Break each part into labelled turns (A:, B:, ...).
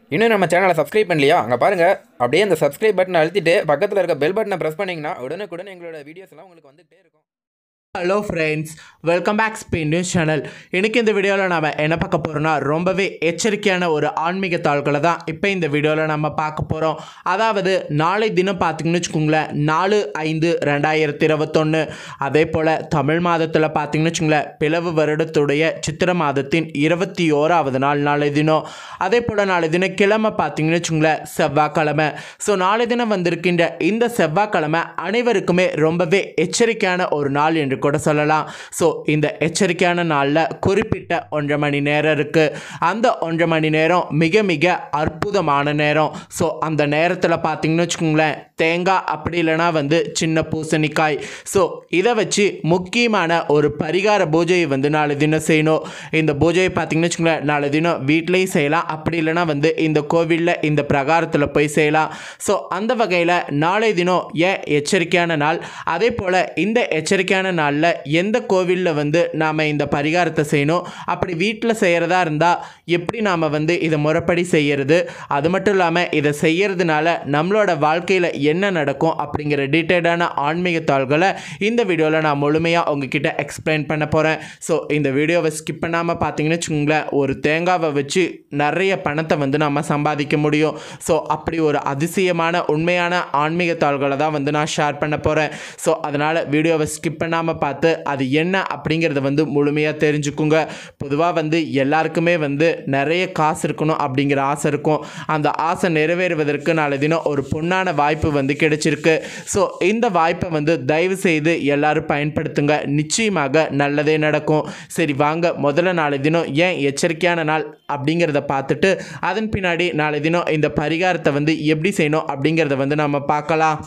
A: இன்னும் நம்ம சேனலை சப்ஸ்கிரைப் பண்ணலையா அங்கே பாருங்கள் அப்படியே அந்த சப்ஸ்கிரைப் பட்டனை அழுத்திட்டு பக்கத்தில் இருக்க பெல் பட்டனை ப்ரெஸ் பண்ணிங்கன்னா உடனுக்குடன் எங்களோட வீடியோஸ் எல்லாம் உங்களுக்கு வந்துகிட்டே இருக்கும்
B: hello friends welcome back Spain news channel இன்னைக்கு இந்த வீடியோவில் நாம் என்ன பார்க்க போகிறோம்னா ரொம்பவே எச்சரிக்கையான ஒரு ஆன்மீக தாள்களை தான் இப்போ இந்த வீடியோவில் நம்ம பார்க்க போகிறோம் அதாவது நாளை தினம் பார்த்தீங்கன்னு வச்சுக்கோங்களேன் நாலு ஐந்து ரெண்டாயிரத்தி இருபத்தொன்று அதே போல் தமிழ் மாதத்தில் பார்த்தீங்கன்னு வச்சுக்கோங்களேன் பிளவு வருடத்துடைய சித்திர மாதத்தின் இருபத்தி ஓராவது நாள் நாளை தினம் அதே போல் நாளை தினம் கிழமை பார்த்தீங்கன்னு வச்சுக்கோங்களேன் செவ்வாய்க்கிழமை ஸோ நாளை தினம் வந்திருக்கின்ற இந்த செவ்வாய்க்கிழமை அனைவருக்குமே ரொம்பவே எச்சரிக்கையான ஒரு நாள் என்று கூட சொல்லலாம் ஸோ இந்த எச்சரிக்கையான நாளில் குறிப்பிட்ட ஒன்றரை மணி நேரம் இருக்குது அந்த ஒன்றரை மணி நேரம் மிக மிக அற்புதமான நேரம் ஸோ அந்த நேரத்தில் பார்த்தீங்கன்னு வச்சுக்கோங்களேன் தேங்காய் அப்படி இல்லைனா வந்து சின்ன பூசணிக்காய் ஸோ இதை வச்சு முக்கியமான ஒரு பரிகார பூஜையை வந்து நாளை தினம் செய்யணும் இந்த பூஜையை பார்த்தீங்கன்னு வச்சுக்கோங்களேன் நாளை தினம் வீட்லேயும் செய்யலாம் அப்படி இல்லைனா வந்து இந்த கோவிலில் இந்த பிரகாரத்தில் போய் செய்யலாம் ஸோ அந்த வகையில் நாளை தினம் ஏன் எச்சரிக்கையான நாள் அதே போல் இந்த எச்சரிக்கையான நாளில் எந்த கோவிலில் வந்து நாம் இந்த பரிகாரத்தை செய்யணும் அப்படி வீட்டில் செய்கிறதா இருந்தால் எப்படி நாம் வந்து இதை முறைப்படி செய்யறது அது மட்டும் இல்லாமல் இதை செய்யறதுனால நம்மளோட வாழ்க்கையில் என்ன நடக்கும் அப்படிங்கிற டீட்டெயிலான ஆன்மீக தாள்களை இந்த வீடியோவில் நான் முழுமையாக உங்ககிட்ட எக்ஸ்பிளைன் பண்ண போகிறேன் ஸோ இந்த வீடியோவை ஸ்கிப் பண்ணாமல் பார்த்தீங்கன்னு வச்சுக்கோங்களேன் ஒரு தேங்காவை வச்சு நிறைய பணத்தை வந்து நம்ம சம்பாதிக்க முடியும் ஸோ அப்படி ஒரு அதிசயமான உண்மையான ஆன்மீக தாள்களை தான் வந்து நான் ஷேர் பண்ண போகிறேன் ஸோ அதனால் வீடியோவை ஸ்கிப் பண்ணாமல் பார்த்து அது என்ன அப்படிங்கிறத வந்து முழுமையாக தெரிஞ்சுக்குங்க பொதுவாக வந்து எல்லாருக்குமே வந்து நிறைய காசு இருக்கணும் அப்படிங்கிற ஆசை இருக்கும் அந்த ஆசை நிறைவேறுவதற்கு நாளை தினம் ஒரு பொன்னான வாய்ப்பு வந்து கிடைச்சிருக்கு ஸோ இந்த வாய்ப்பை வந்து தயவு செய்து எல்லாரும் பயன்படுத்துங்க நிச்சயமாக நல்லதே நடக்கும் சரி வாங்க முதல்ல நாளை தினம் ஏன் எச்சரிக்கையான நாள் அப்படிங்கிறத பார்த்துட்டு அதன் பின்னாடி நாளை தினம் இந்த பரிகாரத்தை வந்து எப்படி செய்யணும் அப்படிங்கிறத வந்து நம்ம பார்க்கலாம்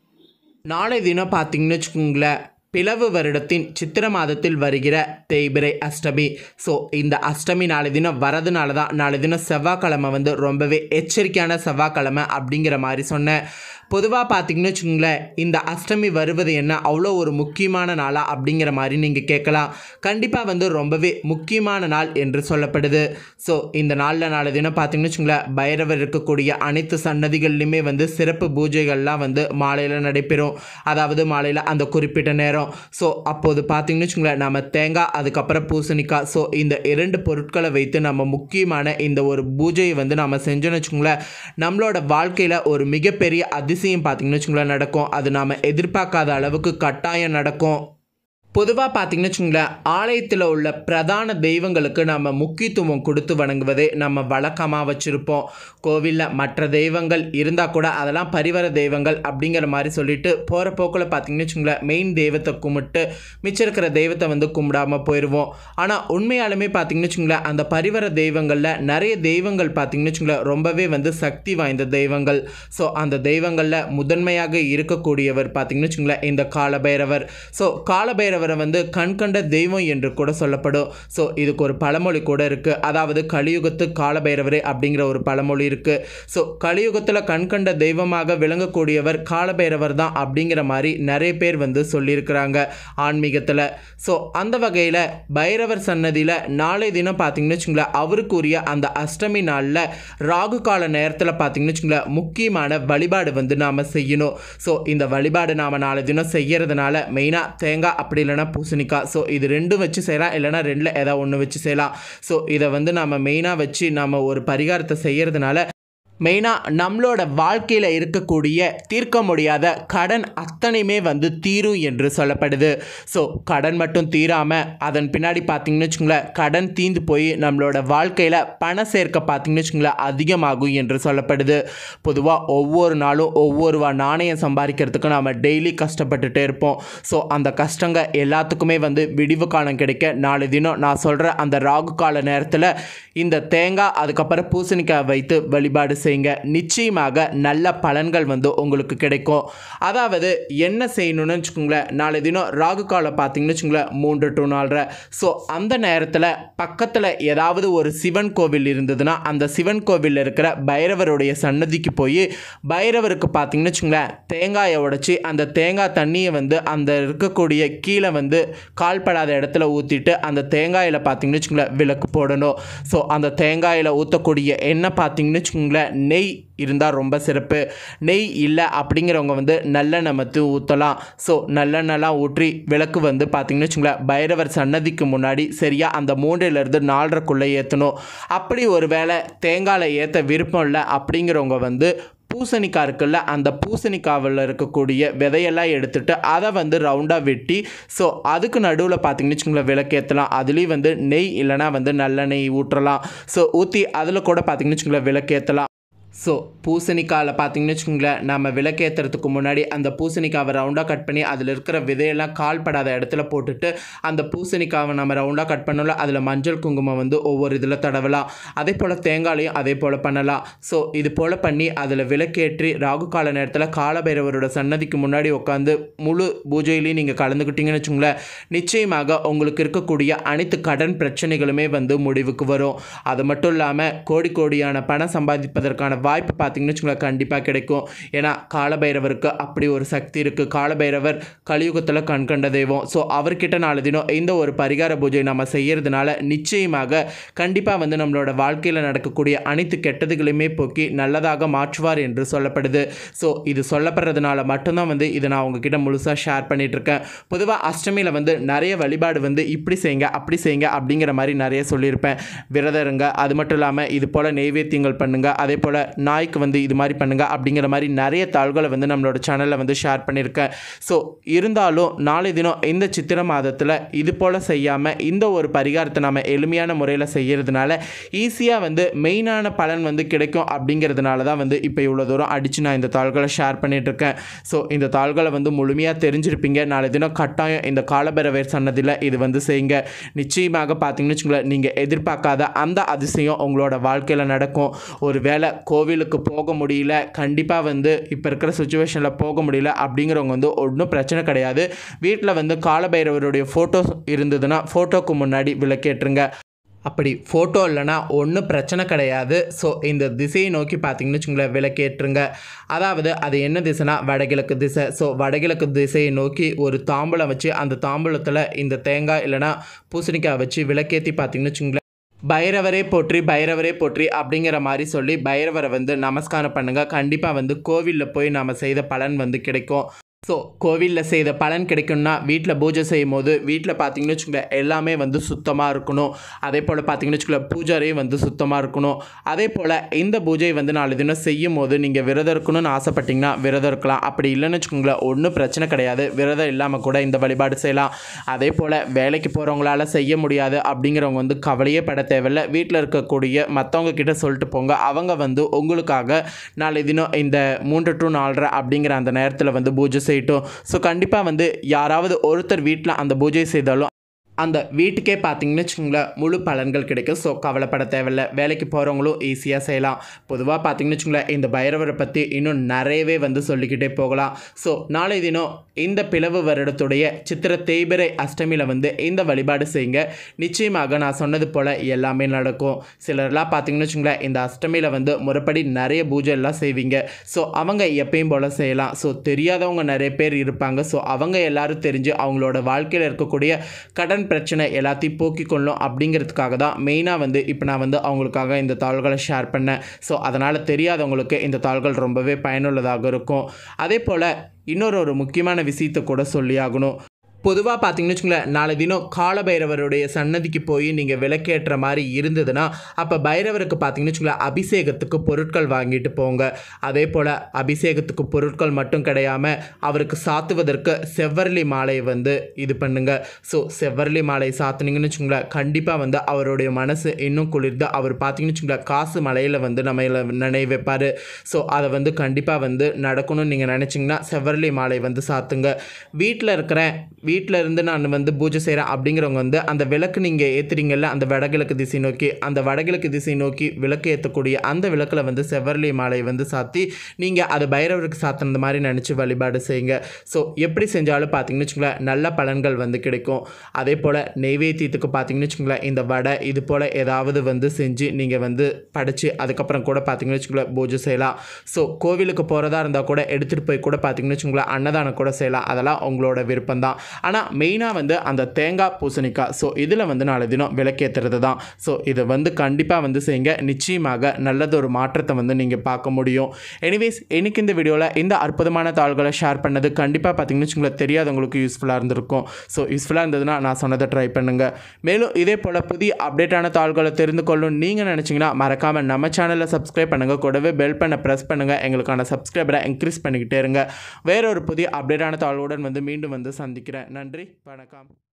B: நாளை தினம் பார்த்தீங்கன்னு வச்சுக்கோங்களேன் பிளவு வருடத்தின் சித்திர மாதத்தில் வருகிற தேய்பிரை அஷ்டமி ஸோ இந்த அஷ்டமி நாளை தினம் வரதுனால தான் நாளை தினம் செவ்வாய்க்கிழமை வந்து ரொம்பவே எச்சரிக்கையான செவ்வாய்க்கிழமை அப்படிங்கிற மாதிரி சொன்னேன் பொதுவாக பார்த்தீங்கன்னு வச்சுக்கோங்களேன் இந்த அஷ்டமி வருவது என்ன அவ்வளோ ஒரு முக்கியமான நாளா அப்படிங்கிற மாதிரி நீங்கள் கேட்கலாம் கண்டிப்பாக வந்து ரொம்பவே முக்கியமான நாள் என்று சொல்லப்படுது ஸோ இந்த நாளில் நாளை தினம் பார்த்தீங்கன்னு வச்சுக்கோங்களேன் பைரவர் இருக்கக்கூடிய அனைத்து சன்னதிகள்லையுமே வந்து சிறப்பு பூஜைகள்லாம் வந்து மாலையில் நடைபெறும் அதாவது மாலையில் அந்த குறிப்பிட்ட நேரம் ஸோ அப்போது பார்த்தீங்கன்னு வச்சுக்கோங்களேன் நம்ம தேங்காய் அதுக்கப்புறம் பூசணிக்காய் ஸோ இந்த இரண்டு பொருட்களை வைத்து நம்ம முக்கியமான இந்த ஒரு பூஜையை வந்து நம்ம செஞ்சோன்னு வச்சுக்கோங்களேன் நம்மளோட வாழ்க்கையில் ஒரு மிகப்பெரிய அதிசயம் பார்த்தீங்கன்னு வச்சுக்கோங்களேன் நடக்கும் அது நாம் எதிர்பார்க்காத அளவுக்கு கட்டாயம் நடக்கும் பொதுவாக பார்த்தீங்கன்னு வச்சுங்களேன் ஆலயத்தில் உள்ள பிரதான தெய்வங்களுக்கு நம்ம முக்கியத்துவம் கொடுத்து வணங்குவதே நம்ம வழக்கமாக வச்சுருப்போம் கோவிலில் மற்ற தெய்வங்கள் இருந்தால் கூட அதெல்லாம் பரிவர தெய்வங்கள் அப்படிங்கிற மாதிரி சொல்லிட்டு போகிற போக்கில் பார்த்தீங்கன்னு வச்சுங்களேன் மெயின் தெய்வத்தை கும்பிட்டு மிச்சம் இருக்கிற தெய்வத்தை வந்து கும்பிடாமல் போயிடுவோம் ஆனால் உண்மையாலுமே பார்த்தீங்கன்னு வச்சுங்களேன் அந்த பரிவர தெய்வங்களில் நிறைய தெய்வங்கள் பார்த்தீங்கன்னு வச்சுங்களேன் ரொம்பவே வந்து சக்தி வாய்ந்த தெய்வங்கள் ஸோ அந்த தெய்வங்களில் முதன்மையாக இருக்கக்கூடியவர் பார்த்தீங்கன்னு வச்சுங்களேன் இந்த காலபைரவர் ஸோ காலபைரவர் அவரை வந்து கண்கண்ட தெய்வம் என்று கூட சொல்லப்படும் ஸோ இதுக்கு ஒரு பழமொழி கூட இருக்குது அதாவது கலியுகத்து காலபைரவரே அப்படிங்கிற ஒரு பழமொழி இருக்குது ஸோ கலியுகத்தில் கண்கண்ட தெய்வமாக விளங்கக்கூடியவர் காலபைரவர் தான் அப்படிங்கிற மாதிரி நிறைய பேர் வந்து சொல்லியிருக்கிறாங்க ஆன்மீகத்தில் ஸோ அந்த வகையில் பைரவர் சன்னதியில் நாளை தினம் பார்த்தீங்கன்னு வச்சுங்களேன் அவருக்குரிய அந்த அஷ்டமி நாளில் ராகு கால நேரத்தில் பார்த்தீங்கன்னு வச்சுங்களேன் முக்கியமான வழிபாடு வந்து நாம் செய்யணும் ஸோ இந்த வழிபாடு நாம் நாளை தினம் செய்யறதுனால மெயினாக தேங்காய் அப்படி இல்லைனா பூசணிக்காய் ஸோ இது ரெண்டும் வச்சு செய்யலாம் இல்லைனா ரெண்டில் ஏதாவது ஒன்று வச்சு செய்யலாம் ஸோ இதை வந்து நம்ம மெயினாக வச்சு நம்ம ஒரு பரிகாரத்தை செய்யறதுனால மெயினாக நம்மளோட வாழ்க்கையில் இருக்கக்கூடிய தீர்க்க முடியாத கடன் அத்தனையுமே வந்து தீரும் என்று சொல்லப்படுது ஸோ கடன் மட்டும் தீராமல் அதன் பின்னாடி பார்த்தீங்கன்னு வச்சுங்களேன் கடன் தீந்து போய் நம்மளோட வாழ்க்கையில் பண சேர்க்க பார்த்தீங்கன்னு வச்சுங்களேன் அதிகமாகும் என்று சொல்லப்படுது பொதுவாக ஒவ்வொரு நாளும் ஒவ்வொரு வா நாணயம் சம்பாதிக்கிறதுக்கு நாம் டெய்லி கஷ்டப்பட்டுட்டே இருப்போம் ஸோ அந்த கஷ்டங்க எல்லாத்துக்குமே வந்து விடிவு காலம் கிடைக்க நாலு தினம் நான் சொல்கிற அந்த ராகு கால நேரத்தில் இந்த தேங்காய் அதுக்கப்புறம் பூசணிக்காய் வைத்து வழிபாடு செய்யுங்க செய்யுங்க நிச்சயமாக நல்ல பலன்கள் வந்து உங்களுக்கு கிடைக்கும் அதாவது என்ன செய்யணும்னு வச்சுக்கோங்களேன் நாளை தினம் ராகு காலம் பார்த்தீங்கன்னு வச்சுக்கோங்களேன் மூன்று டு நாலரை ஸோ அந்த நேரத்தில் பக்கத்தில் ஏதாவது ஒரு சிவன் கோவில் இருந்ததுன்னா அந்த சிவன் கோவிலில் இருக்கிற பைரவருடைய சன்னதிக்கு போய் பைரவருக்கு பார்த்தீங்கன்னு வச்சுக்கோங்களேன் தேங்காயை உடைச்சி அந்த தேங்காய் தண்ணியை வந்து அந்த இருக்கக்கூடிய கீழே வந்து கால்படாத இடத்துல ஊற்றிட்டு அந்த தேங்காயில் பார்த்தீங்கன்னு வச்சுக்கோங்களேன் விளக்கு போடணும் ஸோ அந்த தேங்காயில் ஊற்றக்கூடிய எண்ணெய் பார்த்தீங்கன்னு வச்சுக்கோங்களேன் நெய் இருந்தால் ரொம்ப சிறப்பு நெய் இல்லை அப்படிங்கிறவங்க வந்து நல்லெண்ணெய் மத்து ஊற்றலாம் ஸோ நல்லெண்ணெய்லாம் ஊற்றி விளக்கு வந்து பார்த்தீங்கன்னு வச்சுக்கோங்களேன் பைரவர் சன்னதிக்கு முன்னாடி சரியாக அந்த மூன்றிலிருந்து நாலரைக்குள்ளே ஏற்றணும் அப்படி ஒரு வேளை தேங்காயில் ஏற்ற விருப்பம் இல்லை அப்படிங்கிறவங்க வந்து பூசணிக்காய் இருக்குல்ல அந்த பூசணிக்காவில் இருக்கக்கூடிய விதையெல்லாம் எடுத்துட்டு அதை வந்து ரவுண்டாக வெட்டி ஸோ அதுக்கு நடுவில் பார்த்தீங்கன்னு வச்சுக்கோங்களேன் விளக்கேற்றலாம் அதுலேயும் வந்து நெய் இல்லைனா வந்து நல்லெண்ணெய் ஊற்றலாம் ஸோ ஊற்றி அதில் கூட பார்த்தீங்கன்னு வச்சுக்கோங்களேன் விளக்கேற்றலாம் ஸோ பூசணிக்காயில் பார்த்தீங்கன்னு வச்சுக்கோங்களேன் நம்ம விளக்கேற்றுறதுக்கு முன்னாடி அந்த பூசணிக்காவை ரவுண்டாக கட் பண்ணி அதில் இருக்கிற விதையெல்லாம் கால்படாத இடத்துல போட்டுட்டு அந்த பூசணிக்காவை நம்ம ரவுண்டாக கட் பண்ணல அதில் மஞ்சள் குங்குமம் வந்து ஒவ்வொரு இதில் தடவலாம் அதே போல் தேங்காயிலையும் அதே போல் பண்ணலாம் ஸோ இது போல் பண்ணி அதில் விளக்கேற்றி ராகு கால நேரத்தில் காலபைரவரோட சன்னதிக்கு முன்னாடி உட்காந்து முழு பூஜையிலையும் நீங்கள் கலந்துக்கிட்டீங்கன்னு வச்சுங்களேன் நிச்சயமாக உங்களுக்கு இருக்கக்கூடிய அனைத்து கடன் பிரச்சனைகளுமே வந்து முடிவுக்கு வரும் அது மட்டும் இல்லாமல் கோடி கோடியான பணம் சம்பாதிப்பதற்கான வாய்ப்பு பார்த்தீங்கன்னு வச்சுக்கோங்களேன் கண்டிப்பாக கிடைக்கும் ஏன்னா காலபைரவருக்கு அப்படி ஒரு சக்தி இருக்குது காலபைரவர் கலியுகத்தில் கண்கண்ட தெய்வம் ஸோ அவர்கிட்ட நாலு தினம் இந்த ஒரு பரிகார பூஜை நம்ம செய்யறதுனால நிச்சயமாக கண்டிப்பாக வந்து நம்மளோட வாழ்க்கையில் நடக்கக்கூடிய அனைத்து கெட்டதுகளையுமே போக்கி நல்லதாக மாற்றுவார் என்று சொல்லப்படுது ஸோ இது சொல்லப்படுறதுனால மட்டும்தான் வந்து இதை நான் உங்ககிட்ட முழுசாக ஷேர் பண்ணிட்டு இருக்கேன் பொதுவாக அஷ்டமியில் வந்து நிறைய வழிபாடு வந்து இப்படி செய்யுங்க அப்படி செய்யுங்க அப்படிங்கிற மாதிரி நிறைய சொல்லியிருப்பேன் விரதம் இருங்க அது மட்டும் இல்லாமல் இது போல் நெய்வேத்தியங்கள் பண்ணுங்க அதே போல் நாய்க்கு வந்து இது மாதிரி பண்ணுங்க அப்படிங்கிற மாதிரி நிறைய தாள்களை வந்து நம்மளோட சேனலில் வந்து ஷேர் பண்ணியிருக்கேன் ஸோ இருந்தாலும் நாளை தினம் இந்த சித்திர மாதத்தில் இது போல் செய்யாமல் இந்த ஒரு பரிகாரத்தை நம்ம எளிமையான முறையில் செய்கிறதுனால ஈஸியாக வந்து மெயினான பலன் வந்து கிடைக்கும் அப்படிங்கிறதுனால தான் வந்து இப்போ இவ்வளோ தூரம் அடித்து நான் இந்த தாள்களை ஷேர் பண்ணிட்டு இருக்கேன் ஸோ இந்த தாள்களை வந்து முழுமையாக தெரிஞ்சிருப்பீங்க நாளை தினம் கட்டாயம் இந்த காலபைரவர் சன்னதியில் இது வந்து செய்யுங்க நிச்சயமாக பார்த்தீங்கன்னு வச்சுங்களேன் நீங்கள் எதிர்பார்க்காத அந்த அதிசயம் உங்களோட வாழ்க்கையில் நடக்கும் ஒரு வேளை கோவிலுக்கு போக முடியல கண்டிப்பாக வந்து இப்போ இருக்கிற சுச்சுவேஷனில் போக முடியல அப்படிங்கிறவங்க வந்து ஒன்றும் பிரச்சனை கிடையாது வீட்டில் வந்து காலபைரவருடைய ஃபோட்டோஸ் இருந்ததுன்னா ஃபோட்டோக்கு முன்னாடி விளக்கேற்றுங்க அப்படி ஃபோட்டோ இல்லைன்னா ஒன்றும் பிரச்சனை கிடையாது ஸோ இந்த திசையை நோக்கி பார்த்தீங்கன்னு வச்சுங்களேன் விளக்கேற்றுங்க அதாவது அது என்ன திசைனா வடகிழக்கு திசை ஸோ வடகிழக்கு திசையை நோக்கி ஒரு தாம்பூலம் வச்சு அந்த தாம்பூலத்தில் இந்த தேங்காய் இல்லைன்னா பூசணிக்காய் வச்சு விளக்கேற்றி பார்த்தீங்கன்னு வச்சுங்களேன் பைரவரே போற்றி பைரவரே போற்றி அப்படிங்கிற மாதிரி சொல்லி பைரவரை வந்து நமஸ்காரம் பண்ணுங்கள் கண்டிப்பாக வந்து கோவிலில் போய் நாம் செய்த பலன் வந்து கிடைக்கும் ஸோ கோவிலில் செய்த பலன் கிடைக்கும்னா வீட்டில் பூஜை செய்யும் போது வீட்டில் பார்த்தீங்கன்னு வச்சுக்கோங்களேன் எல்லாமே வந்து சுத்தமாக இருக்கணும் அதே போல் பார்த்தீங்கன்னு வச்சுக்கோங்களேன் பூஜாரையும் வந்து சுத்தமாக இருக்கணும் அதே போல் இந்த பூஜை வந்து நாலு தினம் செய்யும் போது நீங்கள் விரதம் இருக்கணும்னு ஆசைப்பட்டீங்கன்னா விரதம் இருக்கலாம் அப்படி இல்லைன்னு வச்சுக்கோங்களேன் ஒன்றும் பிரச்சனை கிடையாது விரதம் இல்லாமல் கூட இந்த வழிபாடு செய்யலாம் அதே போல் வேலைக்கு போகிறவங்களால செய்ய முடியாது அப்படிங்கிறவங்க வந்து கவலையே பட தேவையில்ல வீட்டில் இருக்கக்கூடிய மற்றவங்க கிட்ட சொல்லிட்டு போங்க அவங்க வந்து உங்களுக்காக நாளை தினம் இந்த மூன்று டு நாலரை அப்படிங்கிற அந்த நேரத்தில் வந்து பூஜை செய்யட்டும் ஸோ கண்டிப்பாக வந்து யாராவது ஒருத்தர் வீட்டில் அந்த பூஜை செய்தாலும் அந்த வீட்டுக்கே பார்த்தீங்கன்னு வச்சுக்கோங்களேன் முழு பலன்கள் கிடைக்கும் ஸோ கவலைப்பட தேவையில்ல வேலைக்கு போகிறவங்களும் ஈஸியாக செய்யலாம் பொதுவாக பார்த்தீங்கன்னு வச்சுக்கோங்களேன் இந்த பைரவரை பற்றி இன்னும் நிறையவே வந்து சொல்லிக்கிட்டே போகலாம் ஸோ நாளை தினம் இந்த பிளவு வருடத்துடைய சித்திர தேய்பிரை அஷ்டமியில் வந்து இந்த வழிபாடு செய்யுங்க நிச்சயமாக நான் சொன்னது போல் எல்லாமே நடக்கும் சிலர்லாம் பார்த்தீங்கன்னு வச்சுக்கோங்களேன் இந்த அஷ்டமியில் வந்து முறைப்படி நிறைய பூஜை எல்லாம் செய்வீங்க ஸோ அவங்க எப்பயும் போல் செய்யலாம் ஸோ தெரியாதவங்க நிறைய பேர் இருப்பாங்க ஸோ அவங்க எல்லாரும் தெரிஞ்சு அவங்களோட வாழ்க்கையில் இருக்கக்கூடிய கடன் பிரச்சனை எல்லாத்தையும் போக்கிக் கொள்ளும் அப்படிங்கிறதுக்காக தான் மெயினாக வந்து இப்போ நான் வந்து அவங்களுக்காக இந்த தாள்களை ஷேர் பண்ணேன் ஸோ அதனால் தெரியாதவங்களுக்கு இந்த தாள்கள் ரொம்பவே பயனுள்ளதாக இருக்கும் அதே போல் இன்னொரு ஒரு முக்கியமான விஷயத்தை கூட சொல்லி ஆகணும் பொதுவாக பார்த்தீங்கன்னு வச்சுங்களேன் நாளை தினம் காலபைரவருடைய சன்னதிக்கு போய் நீங்கள் விளக்கேற்ற மாதிரி இருந்ததுன்னா அப்போ பைரவருக்கு பார்த்தீங்கன்னு வச்சுங்களேன் அபிஷேகத்துக்கு பொருட்கள் வாங்கிட்டு போங்க அதே போல் அபிஷேகத்துக்கு பொருட்கள் மட்டும் கிடையாமல் அவருக்கு சாத்துவதற்கு செவ்வரளி மாலை வந்து இது பண்ணுங்க ஸோ செவ்வரளி மாலை சாத்துனீங்கன்னு வச்சுங்களேன் கண்டிப்பாக வந்து அவருடைய மனசு இன்னும் குளிர்ந்து அவர் பார்த்தீங்கன்னு வச்சுங்களேன் காசு மலையில் வந்து நம்ம நினைவு வைப்பார் ஸோ அதை வந்து கண்டிப்பாக வந்து நடக்கணும்னு நீங்கள் நினச்சிங்கன்னா செவ்வரளி மாலை வந்து சாத்துங்க வீட்டில் இருக்கிற வீட்டில் இருந்து நான் வந்து பூஜை செய்கிறேன் அப்படிங்கிறவங்க வந்து அந்த விளக்கு நீங்கள் ஏற்றுறீங்கல்ல அந்த வடகிழக்கு திசை நோக்கி அந்த வடகிழக்கு திசை நோக்கி விளக்கு ஏற்றக்கூடிய அந்த விளக்கில் வந்து செவ்வரளி மாலையை வந்து சாத்தி நீங்கள் அதை பைரவருக்கு சாத்தினது மாதிரி நினச்சி வழிபாடு செய்யுங்க ஸோ எப்படி செஞ்சாலும் பார்த்தீங்கன்னு வச்சுங்களேன் நல்ல பலன்கள் வந்து கிடைக்கும் அதே போல் நெய்வேத்தியத்துக்கு பார்த்தீங்கன்னு வச்சுங்களேன் இந்த வடை இது போல் ஏதாவது வந்து செஞ்சு நீங்கள் வந்து படைச்சு அதுக்கப்புறம் கூட பார்த்தீங்கன்னு வச்சுங்களேன் பூஜை செய்யலாம் ஸோ கோவிலுக்கு போகிறதா இருந்தால் கூட எடுத்துகிட்டு போய் கூட பார்த்தீங்கன்னு வச்சுங்களேன் அன்னதானம் கூட செய்யலாம் அதெல்லாம் உங்களோட விருப்பம் தான் ஆனால் மெயினாக வந்து அந்த தேங்காய் பூசணிக்காய் ஸோ இதில் வந்து நாளை தினம் விளக்கேற்றுறது தான் ஸோ இதை வந்து கண்டிப்பாக வந்து செய்யுங்க நிச்சயமாக நல்லதொரு மாற்றத்தை வந்து நீங்கள் பார்க்க முடியும் எனிவேஸ் எனக்கு இந்த வீடியோவில் இந்த அற்புதமான தாள்களை ஷேர் பண்ணது கண்டிப்பாக பார்த்தீங்கன்னு வச்சுங்களேன் தெரியாதவங்களுக்கு யூஸ்ஃபுல்லாக இருந்திருக்கும் ஸோ யூஸ்ஃபுல்லாக இருந்ததுன்னா நான் சொன்னதை ட்ரை பண்ணுங்கள் மேலும் இதே போல் புதிய அப்டேட்டான தாள்களை தெரிந்து கொள்ளும் நீங்கள் நினச்சிங்கன்னா மறக்காமல் நம்ம சேனலை சப்ஸ்கிரைப் பண்ணுங்கள் கூடவே பெல் பண்ண ப்ரெஸ் பண்ணுங்கள் எங்களுக்கான சப்ஸ்கிரைபரை இன்க்ரீஸ் பண்ணிக்கிட்டே இருங்க வேற ஒரு புதிய அப்டேட்டான தாள்களுடன் வந்து மீண்டும் வந்து சந்திக்கிறேன் நன்றி வணக்கம்